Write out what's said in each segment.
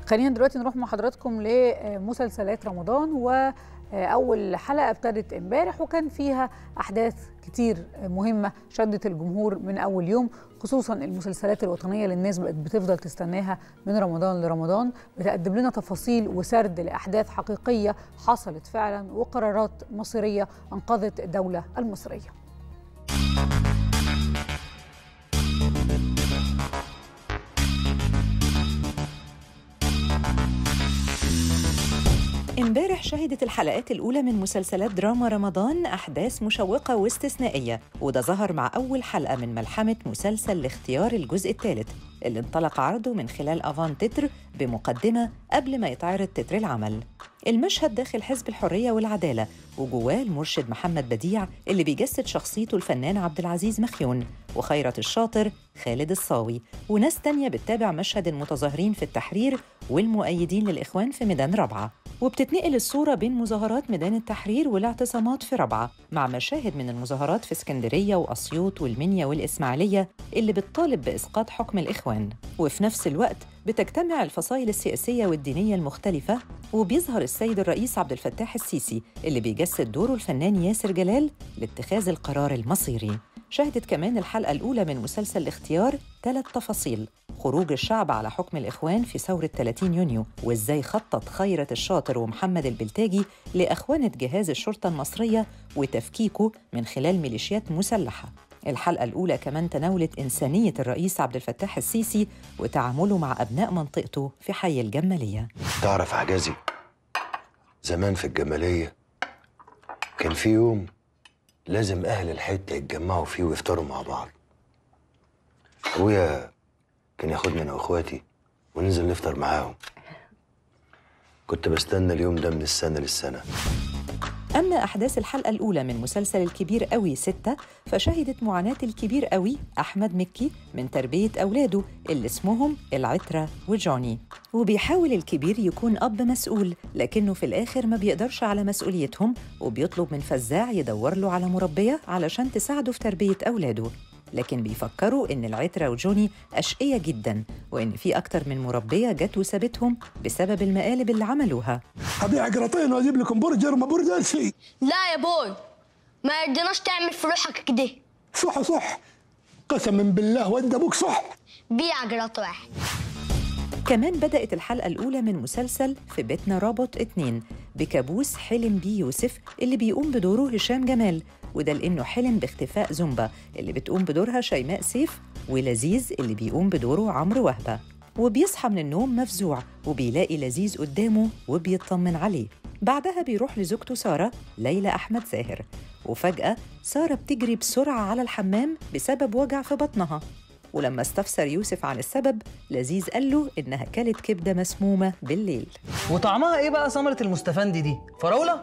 خلينا دلوقتي نروح مع حضراتكم لمسلسلات رمضان وأول حلقة ابتدت امبارح وكان فيها أحداث كتير مهمة شدت الجمهور من أول يوم خصوصا المسلسلات الوطنية اللي الناس بقت بتفضل تستناها من رمضان لرمضان بتقدم لنا تفاصيل وسرد لأحداث حقيقية حصلت فعلا وقرارات مصيرية أنقذت الدولة المصرية امبارح شهدت الحلقات الأولى من مسلسلات دراما رمضان أحداث مشوقة واستثنائية وده ظهر مع أول حلقة من ملحمة مسلسل لاختيار الجزء الثالث اللي انطلق عرضه من خلال أفان تتر بمقدمة قبل ما يتعرض تتر العمل المشهد داخل حزب الحرية والعدالة وجواه المرشد محمد بديع اللي بيجسد شخصيته الفنان عبد العزيز مخيون وخيرة الشاطر خالد الصاوي وناس تانية بتتابع مشهد المتظاهرين في التحرير والمؤيدين للإخوان في ميدان رابعة وبتتنقل الصورة بين مظاهرات ميدان التحرير والاعتصامات في رابعة مع مشاهد من المظاهرات في اسكندرية وأسيوط والمنيا والإسماعيلية اللي بتطالب بإسقاط حكم الإخوان وفي نفس الوقت بتجتمع الفصائل السياسية والدينية المختلفة وبيظهر السيد الرئيس عبد الفتاح السيسي اللي بيجسد دوره الفنان ياسر جلال لاتخاذ القرار المصيري شهدت كمان الحلقة الأولى من مسلسل الاختيار ثلاث تفاصيل خروج الشعب على حكم الإخوان في ثورة 30 يونيو وإزاي خطط خيرة الشاطر ومحمد البلتاجي لأخوانة جهاز الشرطة المصرية وتفكيكه من خلال ميليشيات مسلحة الحلقة الأولى كمان تناولت إنسانية الرئيس عبد الفتاح السيسي وتعامله مع أبناء منطقته في حي الجمالية تعرف حجازي زمان في الجمالية كان في يوم لازم أهل الحتة يتجمعوا فيه ويفطروا مع بعض أبويا كان ياخدني أنا وإخواتي وننزل نفطر معاهم كنت بستنى اليوم ده من السنة للسنة أما أحداث الحلقة الأولى من مسلسل الكبير قوي ستة فشهدت معاناة الكبير قوي أحمد مكي من تربية أولاده اللي اسمهم العترة وجوني وبيحاول الكبير يكون أب مسؤول لكنه في الآخر ما بيقدرش على مسؤوليتهم وبيطلب من فزاع يدور له على مربية علشان تساعده في تربية أولاده لكن بيفكروا إن العترة وجوني أشقية جدا وإن في أكتر من مربية جت وسابتهم بسبب المقالب اللي عملوها ابيع قراطين واجيب لكم برجر ما برجر شيء لا يا بوي ما يرضيناش تعمل في روحك كده صح صح قسما بالله ود ابوك صح بيع جرات واحد كمان بدأت الحلقة الأولى من مسلسل في بيتنا رابط اتنين بكابوس حلم بيه يوسف اللي بيقوم بدوره هشام جمال وده لأنه حلم باختفاء زومبا اللي بتقوم بدورها شيماء سيف ولذيذ اللي بيقوم بدوره عمرو وهبة وبيصحى من النوم مفزوع وبيلاقي لذيذ قدامه وبيطمن عليه بعدها بيروح لزوجته سارة ليلى أحمد زاهر وفجأة سارة بتجري بسرعة على الحمام بسبب وجع في بطنها ولما استفسر يوسف عن السبب لذيذ قال له إنها كلت كبدة مسمومة بالليل وطعمها ايه بقى ثمرة المستفندي دي؟ فراولة؟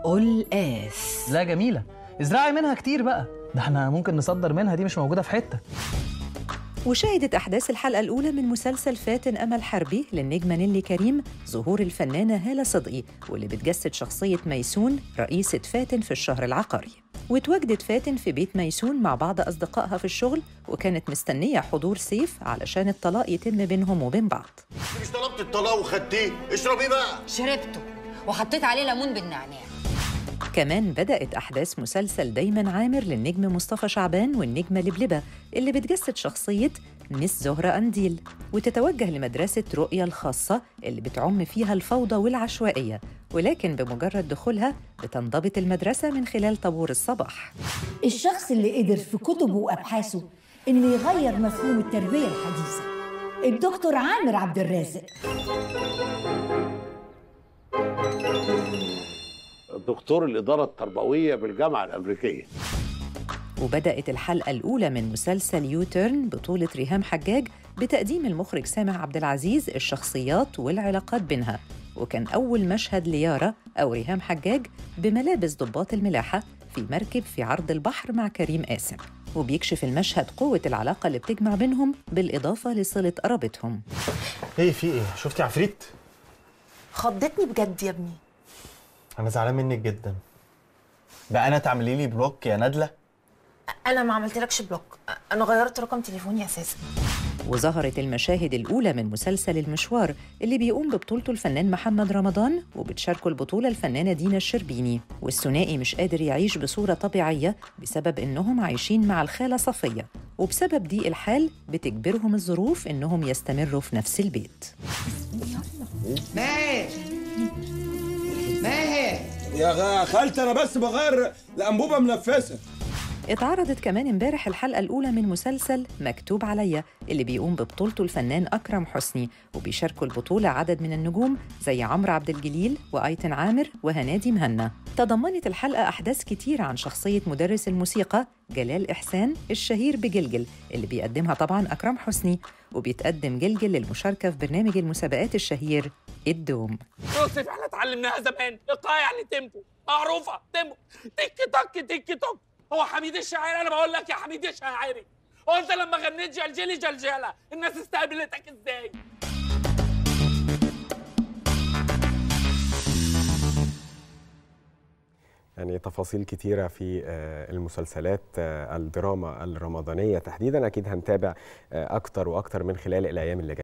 قلقاس لا جميلة ازرعي منها كتير بقى ده احنا ممكن نصدر منها دي مش موجودة في حتة وشهدت أحداث الحلقة الأولى من مسلسل فاتن أمل حربي للنجمة نيلي كريم ظهور الفنانة هالة صدقي واللي بتجسد شخصية ميسون رئيسة فاتن في الشهر العقاري وتواجدت فاتن في بيت ميسون مع بعض أصدقائها في الشغل وكانت مستنية حضور سيف علشان الطلاق يتم بينهم وبين بعض مش طلبت الطلاق وخدتيه اشربيه بقى شربته وحطيت عليه ليمون بالنعناع كمان بدأت أحداث مسلسل دايما عامر للنجم مصطفى شعبان والنجمة لبلبة اللي بتجسد شخصية مس زهرة أنديل وتتوجه لمدرسة رؤية الخاصة اللي بتعم فيها الفوضى والعشوائية ولكن بمجرد دخولها بتنضبط المدرسة من خلال طابور الصباح الشخص اللي قدر في كتبه وأبحاثه إنه يغير مفهوم التربية الحديثة الدكتور عامر عبد الرازق دكتور الإدارة التربوية بالجامعة الأمريكية وبدأت الحلقة الأولى من مسلسل يوتيرن بطولة ريهام حجاج بتقديم المخرج سامح عبد العزيز الشخصيات والعلاقات بينها وكان أول مشهد ليارا أو ريهام حجاج بملابس ضباط الملاحة في مركب في عرض البحر مع كريم قاسم وبيكشف المشهد قوة العلاقة اللي بتجمع بينهم بالإضافة لصلة قرابتهم ايه في ايه شفتي عفريت خضتني بجد يا ابني انا زعلان منك جدا بقى انا تعملي لي بلوك يا نادله انا ما عملتلكش بلوك انا غيرت رقم تليفوني اساسا وظهرت المشاهد الأولى من مسلسل المشوار اللي بيقوم ببطولته الفنان محمد رمضان وبتشاركه البطولة الفنانة دينا الشربيني والثنائي مش قادر يعيش بصورة طبيعية بسبب إنهم عايشين مع الخالة صفية وبسبب ضيق الحال بتجبرهم الظروف إنهم يستمروا في نفس البيت ماهر ماهر يا خالتي انا بس بغير الانبوبه منفسه اتعرضت كمان امبارح الحلقة الأولى من مسلسل مكتوب عليا اللي بيقوم ببطولته الفنان أكرم حسني وبيشاركوا البطولة عدد من النجوم زي عمرو عبد الجليل وأيتن عامر وهنادي مهنا تضمنت الحلقة أحداث كتير عن شخصية مدرس الموسيقى جلال إحسان الشهير بجلجل اللي بيقدمها طبعا أكرم حسني وبيتقدم جلجل للمشاركة في برنامج المسابقات الشهير الدوم يوسف احنا اتعلمناها زمان ايقاع يعني تيمبو معروفه تيمبو تك تك تك تك هو حميد الشاعري انا بقول لك يا حميد الشاعري هو انت لما غنيت جلجلي جلجله الناس استقبلتك ازاي يعني تفاصيل كتيرة في آه، المسلسلات آه، الدراما الرمضانية تحديدا أكيد هنتابع آه، أكتر وأكتر من خلال الأيام اللي جاية